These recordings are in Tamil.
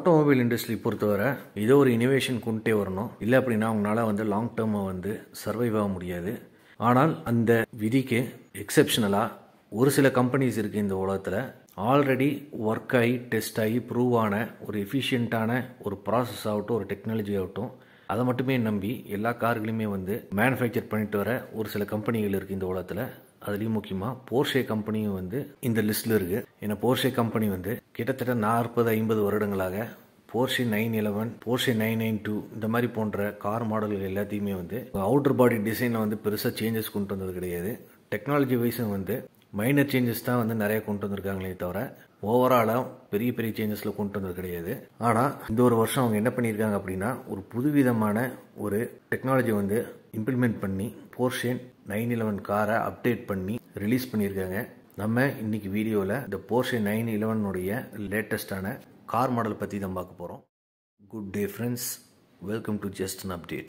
ஆட்டோமொபைல் இண்டஸ்ட்ரி பொறுத்தவரை ஏதோ ஒரு இனோவேஷன் கொண்டுட்டே வரணும் இல்லை அப்படின்னா அவங்களால வந்து லாங் டேர்மாக வந்து சர்வைவ் ஆக முடியாது ஆனால் அந்த விதிக்கு எக்ஸெப்ஷனலாக ஒரு சில கம்பெனிஸ் இருக்குது இந்த உலகத்தில் ஆல்ரெடி ஒர்க் ஆகி டெஸ்ட் ஆகி ப்ரூவ் ஆன ஒரு எஃபிஷியண்ட்டான ஒரு ப்ராசஸ் ஆகட்டும் ஒரு டெக்னாலஜி ஆகட்டும் அதை மட்டுமே நம்பி எல்லா கார்களையுமே வந்து மேனுஃபேக்சர் பண்ணிட்டு வர ஒரு சில கம்பெனிகள் இருக்குது இந்த உலகத்தில் அதுலேயும் முக்கியமாக போர்ஷே கம்பெனியும் வந்து இந்த லிஸ்ட்டில் இருக்குது ஏன்னா போர்ஷே கம்பெனி வந்து கிட்டத்தட்ட நாற்பது ஐம்பது வருடங்களாக Porsche nine eleven Porsche nine nine two இந்த மாதிரி போன்ற கார் மாடல்கள் எல்லாத்தையுமே வந்து அவுட்டர் பாடி டிசைனில் வந்து பெருசாக சேஞ்சஸ் கொண்டு வந்தது கிடையாது டெக்னாலஜி வைஸும் வந்து மைனர் சேஞ்சஸ் தான் வந்து நிறைய கொண்டு வந்திருக்காங்களே தவிர ஓவராலாக பெரிய பெரிய சேஞ்சஸில் கொண்டு வந்தது கிடையாது ஆனால் இந்த ஒரு வருஷம் அவங்க என்ன பண்ணியிருக்காங்க அப்படின்னா ஒரு புதுவிதமான ஒரு டெக்னாலஜி வந்து இம்ப்ளிமெண்ட் பண்ணி போர்ஷேன் நைன் இலவன் காரை அப்டேட் பண்ணி ரிலீஸ் பண்ணியிருக்காங்க நம்ம இன்னைக்கு வீடியோவில் இந்த போர்ஷே நைன் இலவனுடைய லேட்டஸ்டான கார் மாடல் பற்றி தான் பார்க்க போகிறோம் good day friends welcome to just an update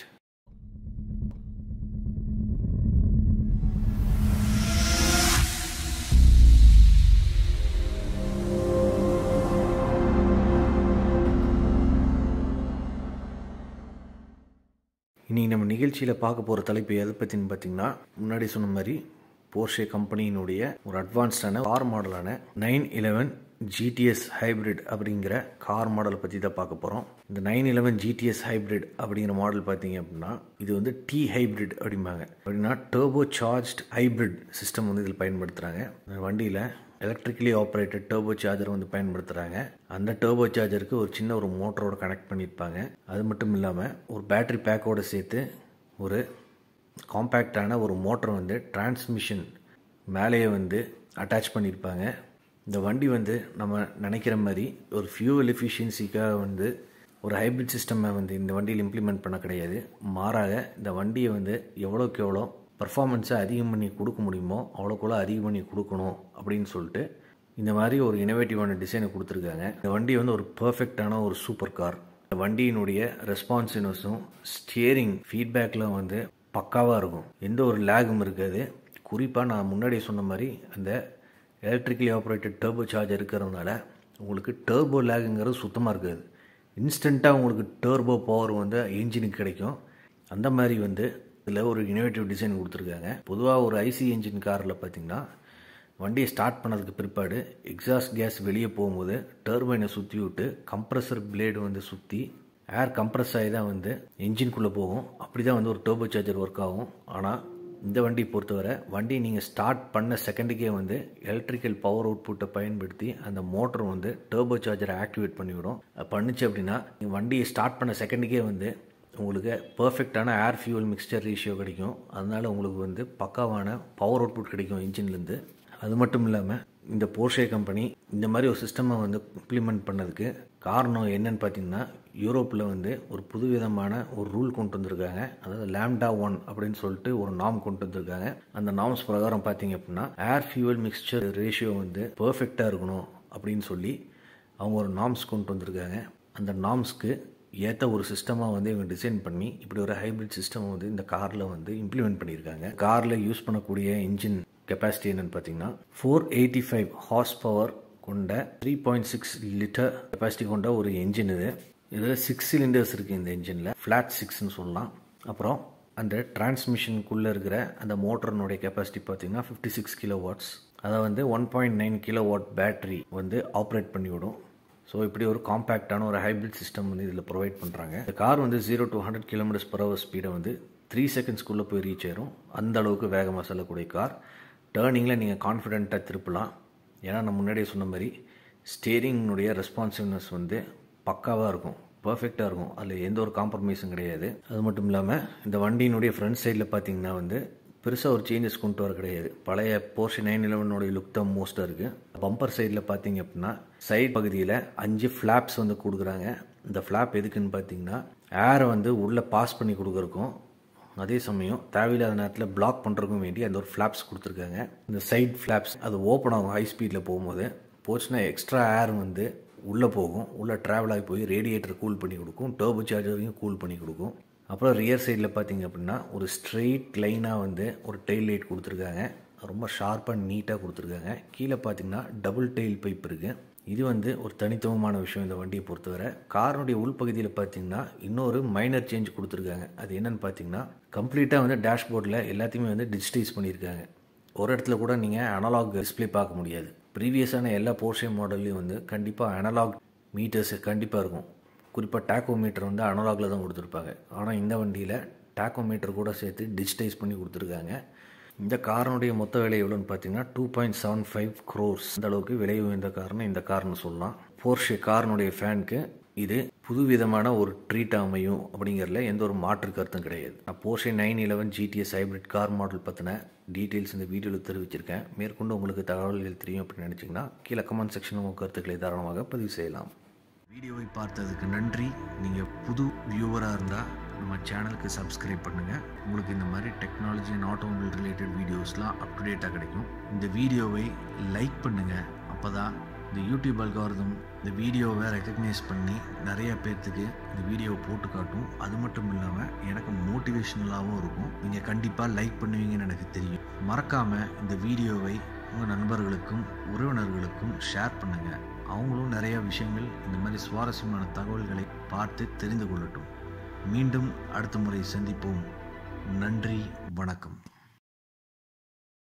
இன்றைக்கி நம்ம நிகழ்ச்சியில் பார்க்க போகிற தலைப்பு எதை பற்றின்னு பார்த்தீங்கன்னா முன்னாடி சொன்ன மாதிரி போர்ஷே கம்பெனியினுடைய ஒரு அட்வான்ஸ்டான கார் மாடலான நைன் இலவன் ஜிடிஎஸ் ஹைப்ரிட் அப்படிங்கிற கார் மாடலை பற்றி தான் பார்க்க போகிறோம் இந்த நைன் இலவன் ஜிடிஎஸ் ஹைப்ரிட் அப்படிங்கிற மாடல் பார்த்தீங்க அப்படின்னா இது வந்து டி ஹைப்ரிட் அப்படிம்பாங்க அப்படின்னா டர்போ சார்ஜ்ட் ஹைப்ரிட் சிஸ்டம் வந்து இதில் பயன்படுத்துகிறாங்க இந்த வண்டியில் எலக்ட்ரிக்கலி ஆப்ரேட்டட் டர்போ சார்ஜர் வந்து பயன்படுத்துகிறாங்க அந்த டர்போ சார்ஜருக்கு ஒரு சின்ன ஒரு மோட்டரோட கனெக்ட் பண்ணியிருப்பாங்க அது மட்டும் இல்லாமல் ஒரு பேட்டரி பேக்கோடு சேர்த்து ஒரு காம்பேக்டான ஒரு மோட்டர் வந்து டிரான்ஸ்மிஷன் மேலேயே வந்து அட்டாச் பண்ணியிருப்பாங்க இந்த வண்டி வந்து நம்ம நினைக்கிற மாதிரி ஒரு ஃபியூவல் எஃபிஷியன்சிக்காக வந்து ஒரு ஹைப்ரிட் சிஸ்டமை வந்து இந்த வண்டியில் இம்ப்ளிமெண்ட் பண்ண கிடையாது மாறாக இந்த வண்டியை வந்து எவ்வளோக்கு எவ்வளோ பர்ஃபார்மன்ஸை அதிகம் பண்ணி கொடுக்க முடியுமோ அவ்வளோக்குள்ள அதிகம் பண்ணி கொடுக்கணும் அப்படின்னு சொல்லிட்டு இந்த மாதிரி ஒரு இனோவேட்டிவான டிசைனை கொடுத்துருக்காங்க இந்த வண்டி வந்து ஒரு பர்ஃபெக்டான ஒரு சூப்பர் கார் இந்த வண்டியினுடைய ரெஸ்பான்சிவ்னஸும் ஸ்டியரிங் ஃபீட்பேக்கில் வந்து பக்காவாக இருக்கும் எந்த ஒரு லேகும் இருக்காது குறிப்பாக நான் முன்னாடி சொன்ன மாதிரி அந்த எலக்ட்ரிக்கலி ஆப்ரேட்டட் டர்போ சார்ஜர் இருக்கிறதுனால உங்களுக்கு டர்போ லேகுங்கிறது சுத்தமாக இருக்காது இன்ஸ்டண்ட்டாக உங்களுக்கு டர்போ பவர் வந்து இன்ஜினுக்கு கிடைக்கும் அந்த மாதிரி வந்து இதில் ஒரு இனோவேட்டிவ் டிசைன் கொடுத்துருக்காங்க பொதுவாக ஒரு ஐசி என்ஜின் காரில் பார்த்திங்கன்னா வண்டியை ஸ்டார்ட் பண்ணதுக்கு பிற்பாடு எக்ஸாஸ்ட் கேஸ் வெளியே போகும்போது டர்பைனை சுற்றி விட்டு கம்ப்ரஸர் பிளேடு வந்து சுற்றி ஏர் கம்ப்ரஸ் ஆகி தான் வந்து என்ஜின்குள்ளே போகும் அப்படி தான் வந்து ஒரு டர்போ சார்ஜர் ஒர்க் ஆகும் ஆனால் இந்த வண்டி பொறுத்தவரை வண்டி நீங்கள் ஸ்டார்ட் பண்ண செகண்டுக்கே வந்து எலக்ட்ரிக்கல் பவர் அவுட்புட்டை பயன்படுத்தி அந்த மோட்டர் வந்து டர்போ சார்ஜரை ஆக்டிவேட் பண்ணிவிடும் பண்ணுச்சு அப்படின்னா நீங்கள் வண்டியை ஸ்டார்ட் பண்ண செகண்டுக்கே வந்து உங்களுக்கு பர்ஃபெக்டான ஏர் ஃபியூவல் மிக்சர் ரேஷியோ கிடைக்கும் அதனால் உங்களுக்கு வந்து பக்காவான பவர் அவுட்புட் கிடைக்கும் இன்ஜின்லேருந்து அது மட்டும் இல்லாமல் இந்த போர்ஷே கம்பெனி இந்த மாதிரி ஒரு சிஸ்டமை வந்து இம்ப்ளிமெண்ட் பண்ணதுக்கு காரணம் என்னன்னு பார்த்தீங்கன்னா யூரோப்பில் வந்து ஒரு புதுவிதமான ஒரு ரூல் கொண்டு வந்திருக்காங்க அதாவது லேம்டா ஒன் அப்படின்னு சொல்லிட்டு ஒரு நாம் கொண்டு வந்திருக்காங்க அந்த நாம்ஸ் பிரகாரம் பார்த்தீங்க அப்படின்னா ஏர் ஃபியூவல் மிக்சர் ரேஷியோ வந்து பர்ஃபெக்டாக இருக்கணும் அப்படின்னு சொல்லி அவங்க ஒரு நாம்ஸ் கொண்டு வந்திருக்காங்க அந்த நாம்ஸ்க்கு ஏற்ற ஒரு சிஸ்டமாக வந்து இவங்க டிசைன் பண்ணி இப்படி ஒரு ஹைப்ரிட் சிஸ்டம் வந்து இந்த காரில் வந்து இம்ப்ளிமெண்ட் பண்ணியிருக்காங்க காரில் யூஸ் பண்ணக்கூடிய இன்ஜின் கெப்பாசிட்டி என்னென்னு பார்த்தீங்கன்னா four eighty five horse power கொண்ட three point six litre capacity கொண்ட ஒரு என்ஜின் இது இதில் சிக்ஸ் சிலிண்டர்ஸ் இருக்குது இந்த இன்ஜினில் ஃப்ளாட் சிக்ஸ்னு சொல்லலாம் அப்புறம் அந்த டிரான்ஸ்மிஷனுக்குள்ளே இருக்கிற அந்த மோட்டர்னுடைய கெப்பாசிட்டி பார்த்தீங்கன்னா ஃபிஃப்டி சிக்ஸ் கிலோ வாட்ஸ் அதை வந்து one point nine kilo watt battery வந்து ஆப்ரேட் பண்ணிவிடும் ஸோ இப்படி ஒரு காம்பேக்டான ஒரு ஹைப்ரிட் சிஸ்டம் வந்து இதில் ப்ரொவைட் பண்ணுறாங்க இந்த கார் வந்து zero to hundred kilometres per hour ஸ்பீடை வந்து த்ரீ செகண்ட்ஸ்க்குள்ளே போய் ரீச் ஆயிரும் அந்த அளவுக்கு வேகமாக செல்லக்கூடிய கார் டேர்னிங்கில் நீங்கள் கான்ஃபிடென்ட்டாக திருப்பலாம் ஏன்னா நான் முன்னாடியே சொன்ன மாதிரி ஸ்டேரிங்னுடைய ரெஸ்பான்சிவ்னஸ் வந்து பக்காவாக இருக்கும் பர்ஃபெக்டாக இருக்கும் அதில் எந்த ஒரு காம்ப்ரமைஸும் கிடையாது அது மட்டும் இல்லாமல் இந்த வண்டியினுடைய ஃப்ரண்ட் சைடில் பார்த்தீங்கன்னா வந்து பெருசாக ஒரு சேஞ்சஸ் கொண்டு வர கிடையாது பழைய போர்ஷன் நைன் இலவனோடைய லுக் தான் மோஸ்ட்டாக இருக்குது பம்பர் சைடில் பார்த்தீங்க அப்படின்னா சைட் பகுதியில் அஞ்சு ஃப்ளாப்ஸ் வந்து கொடுக்குறாங்க இந்த ஃப்ளாப் எதுக்குன்னு பார்த்தீங்கன்னா ஏரை வந்து உள்ளே பாஸ் பண்ணி கொடுக்குறக்கும் அதே சமயம் தேவையில்லாத நேரத்தில் பிளாக் பண்ணுறதுக்கும் வேண்டி அந்த ஒரு ஃப்ளாப்ஸ் கொடுத்துருக்காங்க இந்த சைட் ஃப்ளாப்ஸ் அது ஓப்பன் ஆகும் ஹை ஸ்பீடில் போகும்போது போச்சுன்னா எக்ஸ்ட்ரா ஏர் வந்து உள்ளே போகும் உள்ளே ட்ராவல் ஆகி போய் ரேடியேட்டர் கூல் பண்ணி கொடுக்கும் டர்போ சார்ஜரையும் கூல் பண்ணி கொடுக்கும் அப்புறம் ரியர் சைடில் பார்த்தீங்க அப்படின்னா ஒரு ஸ்ட்ரெயிட் லைனாக வந்து ஒரு டெயில் லைட் கொடுத்துருக்காங்க ரொம்ப ஷார்ப்பாக நீட்டாக கொடுத்துருக்காங்க கீழே பார்த்தீங்கன்னா டபுள் டெயில் பைப் இருக்குது இது வந்து ஒரு தனித்துவமான விஷயம் இந்த வண்டியை பொறுத்தவரை காரினுடைய உள்பகுதியில் பார்த்தீங்கன்னா இன்னொரு மைனர் சேஞ்ச் கொடுத்துருக்காங்க அது என்னன்னு பார்த்தீங்கன்னா கம்ப்ளீட்டாக வந்து டேஷ்போர்டில் எல்லாத்தையுமே வந்து டிஜிட்டைஸ் பண்ணியிருக்காங்க ஒரு இடத்துல கூட நீங்கள் அனலாக் டிஸ்பிளே பார்க்க முடியாது ப்ரீவியஸான எல்லா போர்ஷே மாடல்லையும் வந்து கண்டிப்பாக அனலாக் மீட்டர்ஸ் கண்டிப்பாக இருக்கும் குறிப்பாக டேக்கோ மீட்டர் வந்து அனலாகில் தான் கொடுத்துருப்பாங்க ஆனால் இந்த வண்டியில் டேக்கோ மீட்டர் கூட சேர்த்து டிஜிட்டைஸ் பண்ணி கொடுத்துருக்காங்க இந்த காரனுடைய மொத்த விலை எவ்வளோன்னு பார்த்தீங்கன்னா two point seven five crores இந்த அளவுக்கு விலை உயர்ந்த காரணம் இந்த கார்னு சொல்லலாம் போர்ஷே காரனுடைய ஃபேனுக்கு இது புதுவிதமான ஒரு ட்ரீட் அமையும் அப்படிங்கிறதுல எந்த ஒரு மாற்று கருத்தும் கிடையாது நான் Porsche nine eleven GTS hybrid car model பற்றின டீட்டெயில்ஸ் இந்த வீடியோவில் தெரிவிச்சிருக்கேன் மேற்கொண்டு உங்களுக்கு தகவல்கள் தெரியும் அப்படின்னு நினச்சிங்கன்னா கீழே கமெண்ட் செக்ஷன் உங்கள் கருத்துக்களை தாராளமாக பதிவு செய்யலாம் வீடியோவை பார்த்ததுக்கு நன்றி நீங்கள் புது வியூவராக இருந்தால் நம்ம சேனலுக்கு சப்ஸ்கிரைப் பண்ணுங்கள் உங்களுக்கு இந்த மாதிரி டெக்னாலஜி அண்ட் ஆட்டோமொபைல் ரிலேட்டட் வீடியோஸ்லாம் அப்டுடேட்டாக கிடைக்கும் இந்த வீடியோவை லைக் பண்ணுங்கள் அப்போ தான் இந்த யூடியூப் அல்காரதம் இந்த வீடியோவை ரெக்கக்னைஸ் பண்ணி நிறைய பேர்த்துக்கு இந்த வீடியோவை போட்டு காட்டும் அது மட்டும் இல்லாமல் எனக்கு மோட்டிவேஷ்னலாகவும் இருக்கும் நீங்கள் கண்டிப்பாக லைக் பண்ணுவீங்கன்னு எனக்கு தெரியும் மறக்காமல் இந்த வீடியோவை உங்கள் நண்பர்களுக்கும் உறவினர்களுக்கும் ஷேர் பண்ணுங்கள் அவங்களும் நிறைய விஷயங்கள் இந்த மாதிரி சுவாரஸ்யமான தகவல்களை பார்த்து தெரிந்து கொள்ளட்டும் மீண்டும் அடுத்த முறை சந்திப்போம் நன்றி வணக்கம்